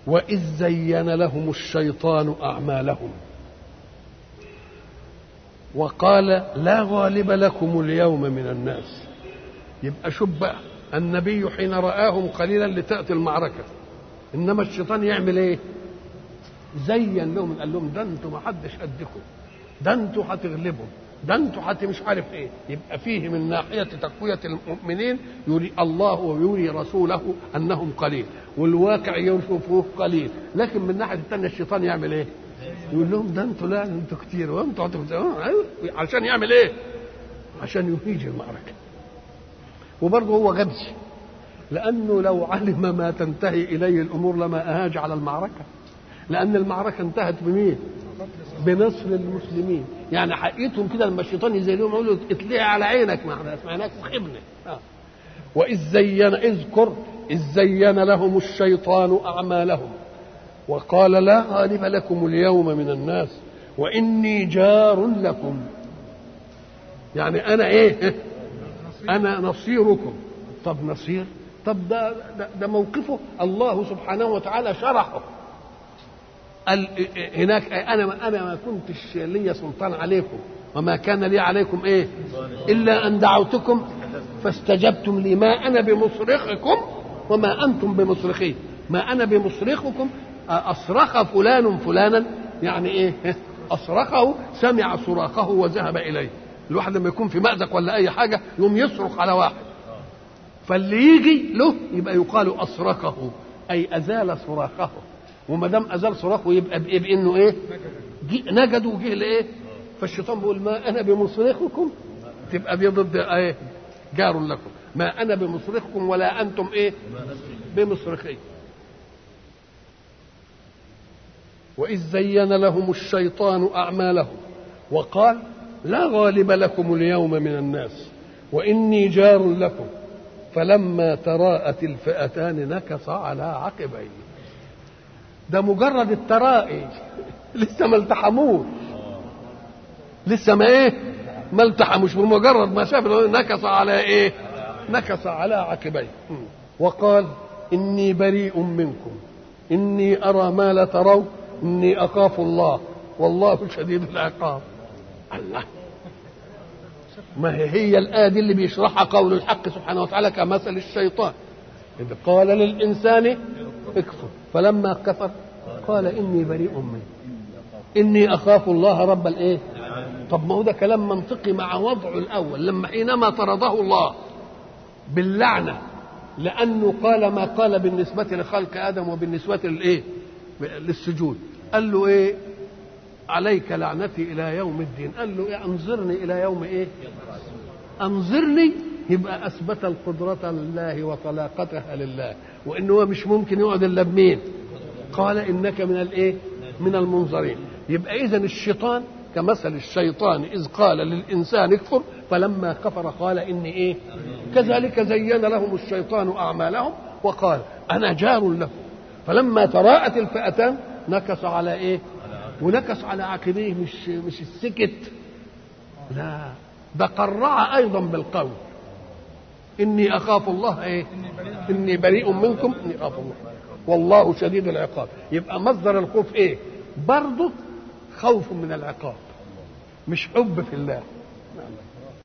وإذ زين لهم الشيطان أعمالهم وقال لا غالب لكم اليوم من الناس يبقى شوف بقى النبي حين رآهم قليلا لتأتي المعركة إنما الشيطان يعمل إيه؟ زين لهم قال لهم ده انتوا ما حدش قدكم ده انتوا هتغلبوا ده انتوا حتى مش عارف ايه يبقى فيه من ناحيه تقويه المؤمنين يري الله ويري رسوله انهم قليل والواقع يشوفوه قليل لكن من الناحيه الثانيه الشيطان يعمل ايه؟ يقول لهم ده انتوا لا انتوا كتير وانتوا عشان يعمل ايه؟ عشان يهيج المعركه وبرضه هو غبي لانه لو علم ما تنتهي اليه الامور لما اهاج على المعركه لان المعركه انتهت بمين؟ بنصر المسلمين يعني حقيقتهم كده لما الشيطان يزيلهم يقول له اتلقى على عينك ما احنا سمعناك خبنا آه. واذ زين اذكر اذ زين لهم الشيطان اعمالهم وقال لا غالب لكم اليوم من الناس واني جار لكم يعني انا ايه انا نصيركم طب نصير طب ده, ده, ده موقفه الله سبحانه وتعالى شرحه قال هناك انا انا ما كنتش لي سلطان عليكم وما كان لي عليكم ايه الا ان دعوتكم فاستجبتم لي ما انا بمصرخكم وما انتم بمصرخي ما انا بمصرخكم اصرخ فلان فلانا يعني ايه اصرخه سمع صراخه وذهب اليه الواحد لما يكون في مأزق ولا اي حاجه يقوم يصرخ على واحد فاللي يجي له يبقى يقال اصرخه اي ازال صراخه وما دام ازال صراخه يبقى بايه بانه ايه نجد وجه لايه فالشيطان بيقول ما انا بمصرخكم تبقى دي ضد ايه جار لكم ما انا بمصرخكم ولا انتم ايه بمصرخي واذ زين لهم الشيطان اعمالهم وقال لا غالب لكم اليوم من الناس واني جار لكم فلما تراءت الفئتان نكص على عقبيه ده مجرد الترائي لسه ما التحموش لسه ما ايه ما التحموش بمجرد ما شاف نكص على ايه نكص على عقبيه وقال اني بريء منكم اني ارى ما لا ترون اني اخاف الله والله شديد العقاب الله ما هي هي الآية دي اللي بيشرحها قول الحق سبحانه وتعالى كمثل الشيطان إذ قال للإنسان اكفر فلما كفر قال إني بريء منه إني أخاف الله رب الإيه طب ما هو ده كلام منطقي مع وضعه الأول لما حينما طرده الله باللعنة لأنه قال ما قال بالنسبة لخلق آدم وبالنسبة للإيه للسجود قال له إيه عليك لعنتي الى يوم الدين قال له إيه انظرني الى يوم ايه انظرني يبقى اثبت القدرة لله وطلاقتها لله وان هو مش ممكن يقعد الا بمين قال انك من الايه من المنظرين يبقى اذا الشيطان كمثل الشيطان اذ قال للانسان اكفر فلما كفر قال اني ايه كذلك زين لهم الشيطان اعمالهم وقال انا جار لكم فلما تراءت الفئتان نكص على ايه ونكص على عقبيه مش مش السكت لا ده قرع ايضا بالقول اني اخاف الله ايه اني بريء منكم اني اخاف الله والله شديد العقاب يبقى مصدر الخوف ايه برضه خوف من العقاب مش حب في الله